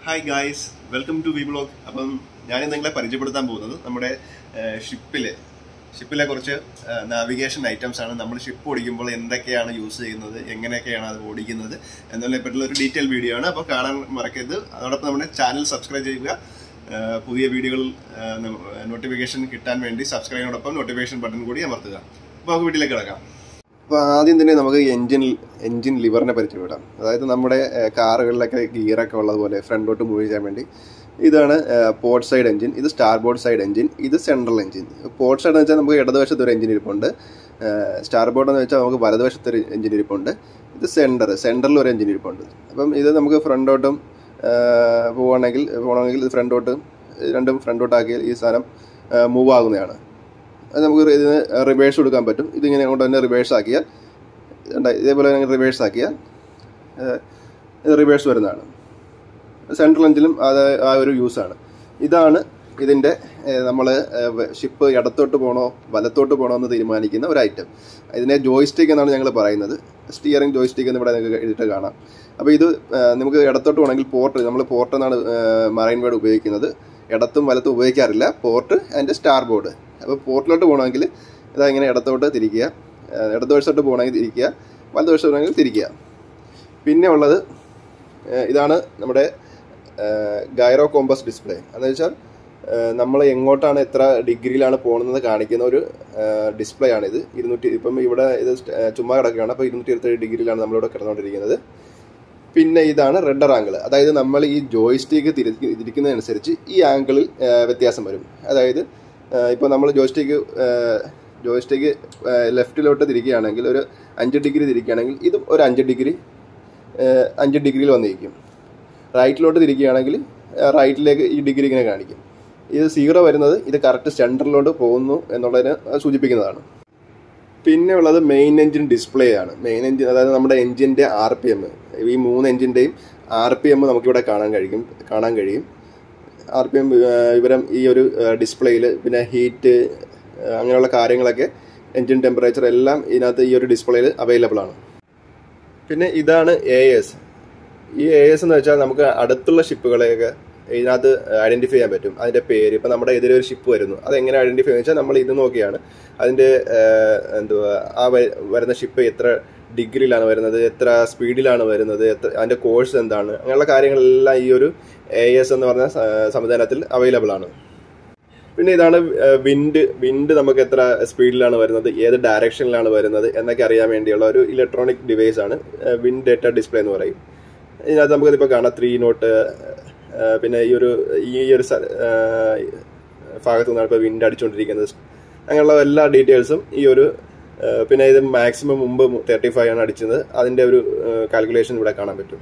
hi guys welcome to vlog അപ്പം ഞാൻ നിങ്ങളെ പരിചയപ്പെടുത്താൻ പോകുന്നത് നമ്മുടെ ഷിപ്പിലെ ഷിപ്പിലെ കുറച്ച് നാവിഗേഷൻ ഐറ്റംസ് ആണ് നമ്മൾ ഷിപ്പ് ഓടിക്കുമ്പോൾ എന്തൊക്കെയാണ് യൂസ് ചെയ്യുന്നത് എങ്ങനെയൊക്കെയാണ് അത് ഓടിക്കുന്നത് എന്നതിനെ പറ്റിയുള്ള ഒരു ഡീറ്റെയിൽ വീഡിയോ ആണ് അപ്പോൾ കാണാൻ മറക്കരുത് അതോടൊപ്പം നമ്മുടെ ചാനൽ സബ്സ്ക്രൈബ് ചെയ്യുക ആ, പുതിയ വീഡിയോകൾ നോട്ടിഫിക്കേഷൻ കിട്ടാൻ വേണ്ടി സബ്സ്ക്രൈബിനോടൊപ്പം നോട്ടിഫിക്കേഷൻ ബട്ടൺ കൂടി അമർത്തുക അപ്പോൾ നമുക്ക് വീട്ടിലേക്ക് കിടക്കാം അപ്പോൾ ആദ്യം തന്നെ നമുക്ക് എൻജിൻ എൻജിൻ ലിവറിനെ പരിചയപ്പെടാം അതായത് നമ്മുടെ ഏഹ്, കാറുകളിലൊക്കെ ഗിയറൊക്കെ ഉള്ളതുപോലെ ഫ്രണ്ടോട്ട് മൂവ് ചെയ്യാൻ വേണ്ടി ഇതാണ് പോർട്ട് സൈഡ് എഞ്ചിൻ ഇത് സ്റ്റാർ ബോർഡ് സൈഡ് എഞ്ചിൻ ഇത് സെൻട്രൽ എഞ്ചിൻ പോർട്ട് സൈഡ് എന്ന് വെച്ചാൽ നമുക്ക് ഇടതുവശത്ത് ഒരു എഞ്ചിൻ ഇരിപ്പുണ്ട് സ്റ്റാർ ബോർഡ് എന്ന് വെച്ചാൽ നമുക്ക് വലതുവശത്ത് ഒരു എഞ്ചിൻ ഇരിപ്പുണ്ട് ഇത് സെൻറ്റർ സെൻറ്ററിൽ ഒരു എഞ്ചിൻ ഇരിപ്പുണ്ട് അപ്പം ഇത് നമുക്ക് ഫ്രണ്ടോട്ടും പോവുകയാണെങ്കിൽ പോകണമെങ്കിൽ ഇത് ഫ്രണ്ടോട്ട് രണ്ടും ഫ്രണ്ടോട്ടാക്കിയാൽ ഈ സാധനം മൂവ് ആകുന്നതാണ് അത് നമുക്ക് ഇതിന് റിവേഴ്സ് കൊടുക്കാൻ പറ്റും ഇതിങ്ങനെ കൊണ്ട് തന്നെ റിവേഴ്സ് ആക്കിയാൽ ഇതുണ്ട് ഇതേപോലെ റിവേഴ്സ് ആക്കിയാൽ റിവേഴ്സ് വരുന്നതാണ് സെൻട്രൽ എഞ്ചിലും അത് ആ ഒരു യൂസാണ് ഇതാണ് ഇതിൻ്റെ നമ്മൾ ഷിപ്പ് ഇടത്തോട്ട് പോകണോ വലത്തോട്ട് പോകണോ എന്ന് തീരുമാനിക്കുന്ന ഒരു ഐറ്റം ഇതിനെ ജോയിസ്റ്റിക് എന്നാണ് ഞങ്ങൾ പറയുന്നത് സ്റ്റിയറിംഗ് ജോയിസ്റ്റിക് എന്ന് ഇവിടെ നിങ്ങൾക്ക് എഴുതിയിട്ട് കാണാം അപ്പോൾ ഇത് ആ, നമുക്ക് ഇടത്തോട്ട് പോകണമെങ്കിൽ പോർട്ട് നമ്മൾ പോർട്ട് എന്നാണ് മറൈൻ വേർഡ് ഉപയോഗിക്കുന്നത് ഇടത്തും വലത്തും ഉപയോഗിക്കാറില്ല പോർട്ട് ആൻഡ് സ്റ്റാർ ബോർഡ് അപ്പോൾ പോർട്ടിലോട്ട് പോകണമെങ്കിൽ ഇതാ ഇങ്ങനെ ഇടത്തോട്ട് തിരിക്കുക ആ, ഇടതുവശത്തോട്ട് പോകണമെങ്കിൽ തിരിക്കുക വലതുവശത്ത് പോകണമെങ്കിൽ തിരിക്കുക പിന്നെ ഉള്ളത് ആ, ഇതാണ് നമ്മുടെ ഗൈറോ കോമ്പസ് ഡിസ്പ്ലേ എന്ന് വെച്ചാൽ നമ്മൾ എങ്ങോട്ടാണ് എത്ര ഡിഗ്രിയിലാണ് പോകുന്നത് കാണിക്കുന്ന ഒരു ഡിസ്പ്ലേ ആണ് ഇത് ഇരുന്നൂറ്റി ഇപ്പം ഇവിടെ ഇത് സ്റ്റ- ആ, ചുമ്മാ കിടക്കുകയാണ് അപ്പോൾ ഇരുന്നൂറ്റി ഇരുപത്തേഴ് ഡിഗ്രിയിലാണ് നമ്മളിവിടെ കിടന്നുകൊണ്ടിരിക്കുന്നത് പിന്നെ ഇതാണ് റെഡർ ആംഗിൾ അതായത് നമ്മൾ ഈ ജോയിസ്റ്റിക്ക് തിരിക്കുന്നതനുസരിച്ച് ഈ ആംഗിളിൽ വ്യത്യാസം വരും അതായത് ഇപ്പോൾ നമ്മൾ ജോയിസ്റ്റിക്ക് ജോയിസ്റ്റിക്ക് ലെഫ്റ്റിലോട്ട് തിരിക്കുകയാണെങ്കിൽ ഒരു അഞ്ച് ഡിഗ്രി തിരിക്കുകയാണെങ്കിൽ ഇതും ഒരു അഞ്ച് ഡിഗ്രി അഞ്ച് ഡിഗ്രിയിൽ വന്നിരിക്കും റൈറ്റിലോട്ട് തിരിക്കുകയാണെങ്കിൽ റൈറ്റിലേക്ക് ഈ ഡിഗ്രി ഇങ്ങനെ കാണിക്കും ഇത് സീറോ വരുന്നത് ഇത് കറക്റ്റ് സെൻറ്ററിലോട്ട് പോകുന്നു എന്നുള്ളതിനെ സൂചിപ്പിക്കുന്നതാണ് പിന്നെ ഉള്ളത് മെയിൻ എഞ്ചിൻ ഡിസ്പ്ലേ ആണ് മെയിൻ എഞ്ചിൻ അതായത് നമ്മുടെ എഞ്ചിൻ്റെ ആർ പി എം ഈ മൂന്ന് എഞ്ചിൻ്റെയും ആർ പി എം നമുക്കിവിടെ കാണാൻ കഴിയും കാണാൻ കഴിയും ആർ പി എം വിവരം ഈ ഒരു ഡിസ്പ്ലേയിൽ പിന്നെ ഹീറ്റ് അങ്ങനെയുള്ള കാര്യങ്ങളൊക്കെ എഞ്ചിൻ ടെമ്പറേച്ചർ എല്ലാം ഇതിനകത്ത് ഈ ഒരു ഡിസ്പ്ലേയിൽ അവൈലബിൾ ആണ് പിന്നെ ഇതാണ് എ എസ് ഈ എ എസ് എന്ന് വെച്ചാൽ നമുക്ക് അടുത്തുള്ള ഷിപ്പുകളെയൊക്കെ ഇതിനകത്ത് ഐഡന്റിഫൈ ചെയ്യാൻ പറ്റും അതിന്റെ പേര് ഇപ്പം നമ്മുടെ എതിരെ ഒരു ഷിപ്പ് വരുന്നു അത് എങ്ങനെ ഐഡന്റിഫൈ ചെയ്യാന്ന് വെച്ചാൽ നമ്മൾ ഇത് നോക്കിയാണ് അതിന്റെ ഏഹ്, എന്തുവാ ആ വ- വരുന്ന ഷിപ്പ് എത്ര ഡിഗ്രിയിലാണ് വരുന്നത് എത്ര സ്പീഡിലാണ് വരുന്നത് എത്ര അതിന്റെ കോഴ്സ് എന്താണ് അങ്ങനെയുള്ള കാര്യങ്ങളെല്ലാം ഈ ഒരു എ എസ് എന്ന് പറഞ്ഞ സ- സംവിധാനത്തിൽ അവൈലബിൾ ആണ് പിന്നെ ഇതാണ് വിൻഡ് വിൻഡ് നമുക്ക് എത്ര സ്പീഡിലാണ് വരുന്നത് ഏത് ഡയറക്ഷനിലാണ് വരുന്നത് എന്നൊക്കെ അറിയാൻ വേണ്ടിയുള്ള ഒരു ഇലക്ട്രോണിക് ഡിവൈസ് ആണ് വിൻഡ് ഡേറ്റ ഡിസ്പ്ലേ എന്ന് പറയും ഇതിനകത്ത് നമുക്ക് ഇപ്പോൾ കാണാം ത്രീ നോട്ട് പിന്നെ ഈ ഒരു ഈ ഒരു സ്ഥ- ആ, ഭാഗത്ത് നിന്നാണ് ഇപ്പോൾ വിൻഡ് അടിച്ചുകൊണ്ടിരിക്കുന്നത് അങ്ങനെയുള്ള എല്ലാ ഡീറ്റെയിൽസും ഈ ഒരു ആ, പിന്നെ ഇത് മാക്സിമം മുമ്പ് തേർട്ടി ഫൈവ് ആണ് അടിച്ചത് അതിൻ്റെ ഒരു കാൽക്കുലേഷൻ ഇവിടെ കാണാൻ പറ്റും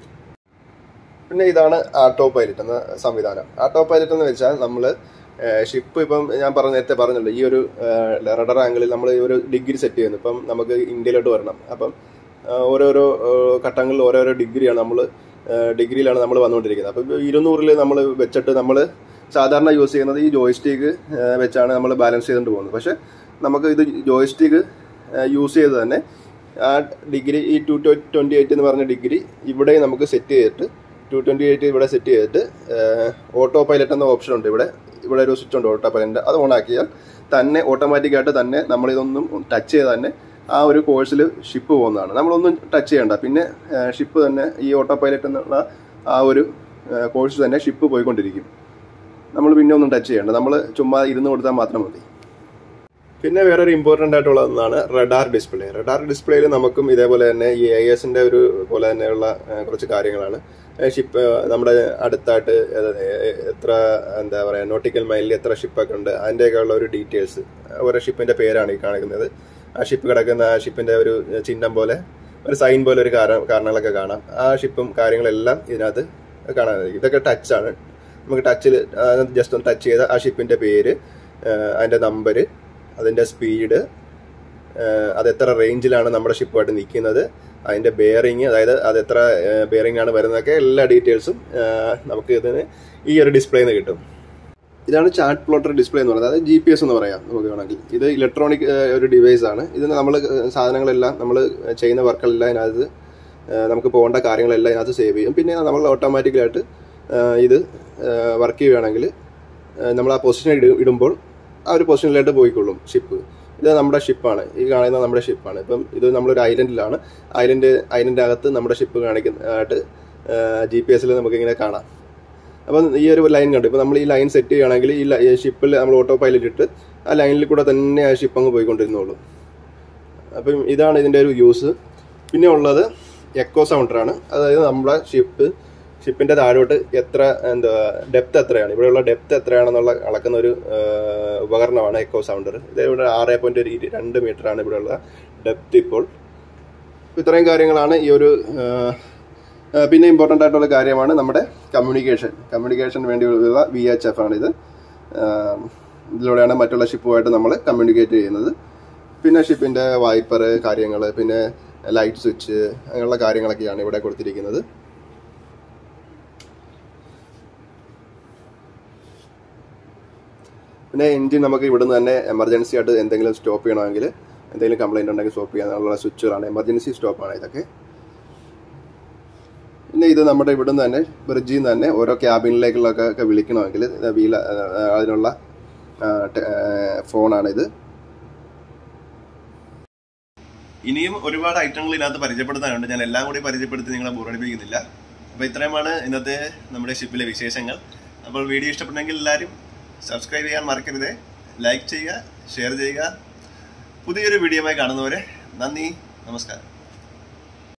പിന്നെ ഇതാണ് ആട്ടോ പൈലറ്റ് എന്ന സംവിധാനം ആട്ടോ പൈലറ്റ് എന്ന് വെച്ചാൽ നമ്മൾ ഷിപ്പ് ഇപ്പം ഞാൻ പറഞ്ഞ നേരത്തെ പറഞ്ഞല്ലോ ഈ ഒരു റഡർ ആംഗിളിൽ നമ്മൾ ഈ ഒരു ഡിഗ്രി സെറ്റ് ചെയ്യുന്നു ഇപ്പം നമുക്ക് ഇന്ത്യയിലോട്ട് വരണം അപ്പം ആ, ഓരോരോ ആ, ഘട്ടങ്ങളിൽ ഓരോരോ ഡിഗ്രിയാണ് നമ്മൾ ഡിഗ്രിയിലാണ് നമ്മൾ വന്നുകൊണ്ടിരിക്കുന്നത് അപ്പം ഇരുന്നൂറിൽ നമ്മൾ വെച്ചിട്ട് നമ്മൾ സാധാരണ യൂസ് ചെയ്യുന്നത് ഈ ജോയിസ്റ്റിക്ക് വെച്ചാണ് നമ്മൾ ബാലൻസ് ചെയ്തുകൊണ്ട് പോകുന്നത് പക്ഷെ നമുക്ക് ഇത് ജോയിസ്റ്റിക്ക് യൂസ് ചെയ്ത് തന്നെ ആ ഡിഗ്രി ഈ ടു ട്വൻറ്റി എയ്റ്റ് എന്ന് പറഞ്ഞ ഡിഗ്രി ഇവിടെ നമുക്ക് സെറ്റ് ചെയ്തിട്ട് ടു ട്വൻറ്റി എയ്റ്റ് ഇവിടെ സെറ്റ് ചെയ്തിട്ട് ഓട്ടോ പൈലറ്റ് എന്ന ഓപ്ഷൻ ഉണ്ട് ഇവിടെ ഇവിടെ ഒരു സ്വിച്ച് ഉണ്ട് ഓട്ടോ പൈലറ്റ് അത് ഓൺ ആക്കിയാൽ തന്നെ ഓട്ടോമാറ്റിക്കായിട്ട് തന്നെ നമ്മളിതൊന്നും ടച്ച് ചെയ്ത് തന്നെ ആ ഒരു കോഴ്സിൽ ഷിപ്പ് പോകുന്നതാണ് നമ്മളൊന്നും ടച്ച് ചെയ്യണ്ട പിന്നെ ഷിപ്പ് തന്നെ ഈ ഓട്ടോ പൈലറ്റ് എന്നുള്ള ആ ഒരു കോഴ്സ് തന്നെ ഷിപ്പ് പോയിക്കൊണ്ടിരിക്കും നമ്മൾ പിന്നെ ഒന്നും ടച്ച് ചെയ്യണ്ട നമ്മൾ ചുമ്മാ ഇരുന്ന് കൊടുത്താൽ മാത്രം മതി പിന്നെ വേറൊരു ഇമ്പോർട്ടൻ്റ് ആയിട്ടുള്ള ഒന്നാണ് റഡാർ ഡിസ്പ്ലേ റഡാർ ഡിസ്പ്ലേയിൽ നമുക്കും ഇതേപോലെ തന്നെ ഈ എ എസിൻ്റെ ഒരു പോലെ തന്നെയുള്ള ആ, കുറച്ച് കാര്യങ്ങളാണ് ഷിപ്പ് നമ്മുടെ അടുത്തായിട്ട് ഏത് എത്ര എന്താ പറയുക നോട്ടിക്കൽ മൈലിൽ എത്ര ഷിപ്പൊക്കെ ഉണ്ട് അതിൻ്റെയൊക്കെ ഉള്ള ഒരു ഡീറ്റെയിൽസ് ഓരോ ഷിപ്പിൻ്റെ പേരാണ് ഈ കാണിക്കുന്നത് ആ ഷിപ്പ് കിടക്കുന്ന ആ ഷിപ്പിൻ്റെ ഒരു ചിഹ്നം പോലെ ഒരു സൈൻ പോലെ ഒരു കാരണം കാരണങ്ങളൊക്കെ കാണാം ആ ഷിപ്പും കാര്യങ്ങളെല്ലാം ഇതിനകത്ത് കാണാൻ കഴിയും ഇതൊക്കെ ടച്ചാണ് നമുക്ക് ടച്ചിൽ ജസ്റ്റ് ഒന്ന് ടച്ച് ചെയ്ത ആ ഷിപ്പിൻ്റെ പേര് ആ, അതിൻ്റെ നമ്പർ അതിൻ്റെ സ്പീഡ് അത് എത്ര റേഞ്ചിലാണ് നമ്മുടെ ഷിപ്പുമായിട്ട് നിൽക്കുന്നത് അതിൻ്റെ ബെയറിങ് അതായത് അത് എത്ര ബെയറിംഗ് ആണ് വരുന്നതൊക്കെ എല്ലാ ഡീറ്റെയിൽസും നമുക്ക് ഇതിന് ഈ ഒരു ഡിസ്പ്ലേന്ന് കിട്ടും ഇതാണ് ചാർട്ട് പ്ലോട്ടർ ഡിസ്പ്ലേ എന്ന് പറയുന്നത് അതായത് ജി പി എസ് എന്ന് പറയാം നമുക്ക് വേണമെങ്കിൽ ഇത് ഇലക്ട്രോണിക് ഒരു ഡിവൈസ് ആണ് ഇതിന് നമ്മൾ സാധനങ്ങളെല്ലാം നമ്മൾ ചെയ്യുന്ന വർക്കുകളെല്ലാം ഇതിനകത്ത് ആ, നമുക്ക് പോകേണ്ട കാര്യങ്ങളെല്ലാം ഇതിനകത്ത് സേവ് ചെയ്യും പിന്നെ നമ്മൾ ഓട്ടോമാറ്റിക്കലായിട്ട് ആ, ഇത് വർക്ക് ചെയ്യുകയാണെങ്കിൽ നമ്മൾ ആ പൊസിഷനിൽ ഇട ഇടുമ്പോൾ ആ ഒരു പൊസിഷനിലായിട്ട് പോയിക്കൊള്ളും ഷിപ്പ് ഇത് നമ്മുടെ ഷിപ്പാണ് ഈ കാണുന്ന നമ്മുടെ ഷിപ്പാണ് ഇപ്പം ഇത് നമ്മളൊരു ഐലൻഡിലാണ് ഐലൻഡ് ഐലൻഡ് അകത്ത് നമ്മുടെ ഷിപ്പ് കാണിക്കുന്നതായിട്ട് ജി പി എസിൽ നമുക്കിങ്ങനെ കാണാം അപ്പം ഈ ഒരു ലൈൻ കണ്ടു ഇപ്പം നമ്മൾ ഈ ലൈൻ സെറ്റ് ചെയ്യുകയാണെങ്കിൽ ഈ ഷിപ്പിൽ നമ്മൾ ഓട്ടോ പൈലറ്റ് ഇട്ട് ആ ലൈനിൽ കൂടെ തന്നെ ആ ഷിപ്പ് അങ്ങ് പോയിക്കൊണ്ടിരുന്നുള്ളൂ അപ്പം ഇതാണ് ഇതിൻ്റെ ഒരു യൂസ് പിന്നെ ഉള്ളത് എക്കോ സൗണ്ടറാണ് അതായത് നമ്മുടെ ഷിപ്പ് ഷിപ്പിൻ്റെ താഴോട്ട് എത്ര എന്താ ഡെപ്ത് എത്രയാണ് ഇവിടെയുള്ള ഡെപ്ത് എത്രയാണെന്നുള്ള അളക്കുന്ന ഒരു ആ, ഉപകരണമാണ് എക്കോ സൗണ്ടർ ഇത് ഇവിടെ ആറ് പോയിന്റ് ഒരു രണ്ട് മീറ്ററാണ് ഇവിടെയുള്ള ഡെപ്ത് ഇപ്പോൾ അപ്പോൾ ഇത്രയും കാര്യങ്ങളാണ് ഈ ഒരു ആ, ആ, പിന്നെ ഇമ്പോർട്ടൻ്റ് ആയിട്ടുള്ള കാര്യമാണ് നമ്മുടെ കമ്മ്യൂണിക്കേഷൻ കമ്മ്യൂണിക്കേഷന് വേണ്ടിയുള്ള വി എച്ച് എഫ് ആണിത് ആ, ഇതിലൂടെയാണ് മറ്റുള്ള ഷിപ്പുമായിട്ട് നമ്മൾ കമ്മ്യൂണിക്കേറ്റ് ചെയ്യുന്നത് പിന്നെ ഷിപ്പിൻ്റെ വൈപ്പർ കാര്യങ്ങൾ പിന്നെ ലൈറ്റ് സ്വിച്ച് അങ്ങനെയുള്ള കാര്യങ്ങളൊക്കെയാണ് ഇവിടെ കൊടുത്തിരിക്കുന്നത് പിന്നെ എൻജിൻ നമുക്ക് ഇവിടുന്ന് തന്നെ എമർജൻസി ആയിട്ട് എന്തെങ്കിലും സ്റ്റോപ്പ് ചെയ്യണമെങ്കിൽ എന്തെങ്കിലും കംപ്ലൈൻറ്റ് ഉണ്ടെങ്കിൽ സ്റ്റോപ്പ് ചെയ്യാനുള്ള സ്വിച്ചുകളാണ് എമർജൻസി സ്റ്റോപ്പാണ് ഇതൊക്കെ പിന്നെ ഇത് നമ്മുടെ ഇവിടുന്ന് തന്നെ ബ്രിഡ്ജിൽ നിന്ന് തന്നെ ഓരോ ക്യാബിനിലേക്കുള്ളൊക്കെ ഒക്കെ വിളിക്കണമെങ്കിൽ ഇത് വീല ആ, അതിനുള്ള ആ, ടെ- ആ, ഫോണാണിത് ഇനിയും ഒരുപാട് ഐറ്റങ്ങൾ ഇതിനകത്ത് പരിചയപ്പെടുത്താനുണ്ട് ഞാൻ എല്ലാം കൂടി പരിചയപ്പെടുത്തി നിങ്ങളെ ബോറടിപ്പിക്കുന്നില്ല അപ്പോൾ ഇത്രയുമാണ് ഇന്നത്തെ നമ്മുടെ ഷിപ്പിലെ വിശേഷങ്ങൾ അപ്പോൾ വീഡിയോ ഇഷ്ടപ്പെട്ടെങ്കിൽ എല്ലാവരും സബ്സ്ക്രൈബ് ചെയ്യാൻ മറക്കരുത് ലൈക്ക് ചെയ്യുക ഷെയർ ചെയ്യുക പുതിയൊരു വീഡിയോയുമായി കാണുന്നവരെ നന്ദി നമസ്കാരം